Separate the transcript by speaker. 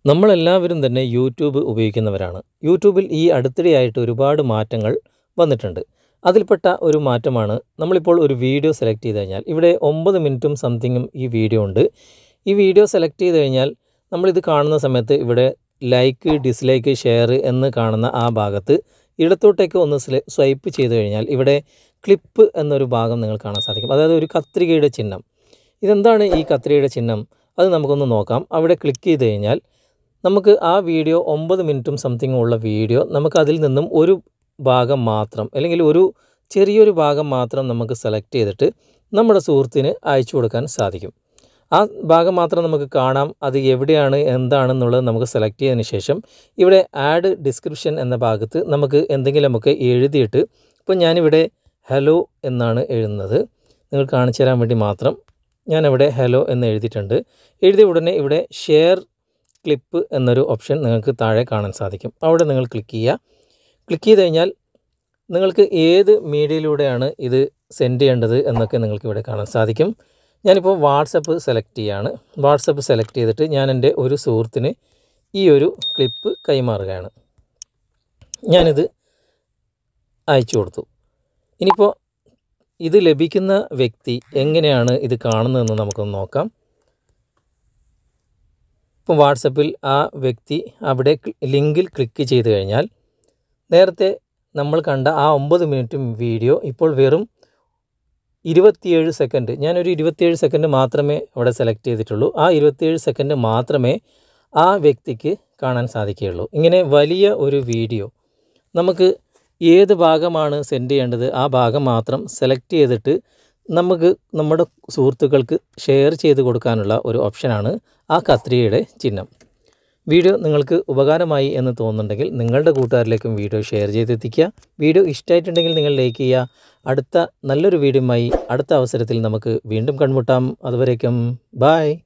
Speaker 1: നമ്മളെല്ലാവരും തന്നെ യൂട്യൂബ് ഉപയോഗിക്കുന്നവരാണ് യൂട്യൂബിൽ ഈ അടുത്തിടെയായിട്ട് ഒരുപാട് മാറ്റങ്ങൾ വന്നിട്ടുണ്ട് അതിൽപ്പെട്ട ഒരു മാറ്റമാണ് നമ്മളിപ്പോൾ ഒരു വീഡിയോ സെലക്ട് ചെയ്ത് കഴിഞ്ഞാൽ ഇവിടെ ഒമ്പത് മിനിറ്റും സംതിങ്ങും ഈ വീഡിയോ ഉണ്ട് ഈ വീഡിയോ സെലക്ട് ചെയ്ത് കഴിഞ്ഞാൽ നമ്മളിത് കാണുന്ന സമയത്ത് ഇവിടെ ലൈക്ക് ഡിസ്ലൈക്ക് ഷെയർ എന്ന് കാണുന്ന ആ ഭാഗത്ത് ഇടത്തോട്ടേക്ക് ഒന്ന് സ്വൈപ്പ് ചെയ്ത് കഴിഞ്ഞാൽ ഇവിടെ ക്ലിപ്പ് എന്നൊരു ഭാഗം നിങ്ങൾ കാണാൻ സാധിക്കും അതായത് ഒരു കത്രികയുടെ ചിഹ്നം ഇതെന്താണ് ഈ കത്രികയുടെ ചിഹ്നം അത് നമുക്കൊന്ന് നോക്കാം അവിടെ ക്ലിക്ക് ചെയ്ത് കഴിഞ്ഞാൽ നമുക്ക് ആ വീഡിയോ ഒമ്പത് മിനിറ്റും സംതിങ് ഉള്ള വീഡിയോ നമുക്ക് അതിൽ നിന്നും ഒരു ഭാഗം മാത്രം അല്ലെങ്കിൽ ഒരു ചെറിയൊരു ഭാഗം മാത്രം നമുക്ക് സെലക്ട് ചെയ്തിട്ട് നമ്മുടെ സുഹൃത്തിന് അയച്ചു കൊടുക്കാൻ സാധിക്കും ആ ഭാഗം മാത്രം നമുക്ക് കാണാം അത് എവിടെയാണ് എന്താണെന്നുള്ളത് നമുക്ക് സെലക്ട് ചെയ്തതിന് ശേഷം ഇവിടെ ആഡ് ഡിസ്ക്രിപ്ഷൻ എന്ന ഭാഗത്ത് നമുക്ക് എന്തെങ്കിലുമൊക്കെ എഴുതിയിട്ട് ഇപ്പോൾ ഞാനിവിടെ ഹലോ എന്നാണ് എഴുതുന്നത് നിങ്ങൾ കാണിച്ചു തരാൻ വേണ്ടി മാത്രം ഞാനിവിടെ ഹലോ എന്ന് എഴുതിയിട്ടുണ്ട് എഴുതിയ ഉടനെ ഇവിടെ ഷെയർ ക്ലിപ്പ് എന്നൊരു ഓപ്ഷൻ നിങ്ങൾക്ക് താഴെ കാണാൻ സാധിക്കും അവിടെ നിങ്ങൾ ക്ലിക്ക് ചെയ്യുക ക്ലിക്ക് ചെയ്ത് കഴിഞ്ഞാൽ നിങ്ങൾക്ക് ഏത് മീഡിയയിലൂടെയാണ് ഇത് സെൻഡ് ചെയ്യേണ്ടത് എന്നൊക്കെ നിങ്ങൾക്ക് ഇവിടെ കാണാൻ സാധിക്കും ഞാനിപ്പോൾ വാട്സപ്പ് സെലക്ട് ചെയ്യാണ് വാട്സപ്പ് സെലക്ട് ചെയ്തിട്ട് ഞാൻ എൻ്റെ ഒരു സുഹൃത്തിന് ഈ ഒരു ക്ലിപ്പ് കൈമാറുകയാണ് ഞാനിത് അയച്ചു കൊടുത്തു ഇനിയിപ്പോൾ ഇത് ലഭിക്കുന്ന വ്യക്തി എങ്ങനെയാണ് ഇത് കാണുന്നതെന്ന് നമുക്കൊന്ന് നോക്കാം ഇപ്പോൾ വാട്സപ്പിൽ ആ വ്യക്തി അവിടെ ലിങ്കിൽ ക്ലിക്ക് ചെയ്ത് കഴിഞ്ഞാൽ നേരത്തെ നമ്മൾ കണ്ട ആ ഒമ്പത് മിനിറ്റും വീഡിയോ ഇപ്പോൾ വെറും ഇരുപത്തിയേഴ് സെക്കൻഡ് ഞാനൊരു ഇരുപത്തിയേഴ് സെക്കൻഡ് മാത്രമേ അവിടെ സെലക്ട് ചെയ്തിട്ടുള്ളൂ ആ ഇരുപത്തിയേഴ് സെക്കൻഡ് മാത്രമേ ആ വ്യക്തിക്ക് കാണാൻ സാധിക്കുകയുള്ളൂ ഇങ്ങനെ വലിയ ഒരു വീഡിയോ നമുക്ക് ഏത് ഭാഗമാണ് സെൻഡ് ചെയ്യേണ്ടത് ആ ഭാഗം മാത്രം സെലക്ട് ചെയ്തിട്ട് നമുക്ക് നമ്മുടെ സുഹൃത്തുക്കൾക്ക് ഷെയർ ചെയ്ത് കൊടുക്കാനുള്ള ഒരു ഓപ്ഷനാണ് ആ കത്രികയുടെ ചിഹ്നം വീഡിയോ നിങ്ങൾക്ക് ഉപകാരമായി എന്ന് തോന്നുന്നുണ്ടെങ്കിൽ നിങ്ങളുടെ കൂട്ടുകാരിലേക്കും വീഡിയോ ഷെയർ ചെയ്തെത്തിക്കുക വീഡിയോ ഇഷ്ടമായിട്ടുണ്ടെങ്കിൽ നിങ്ങൾ ലൈക്ക് ചെയ്യുക അടുത്ത നല്ലൊരു വീഡിയോയുമായി അടുത്ത അവസരത്തിൽ നമുക്ക് വീണ്ടും കൺമുട്ടാം അതുവരേക്കും ബായ്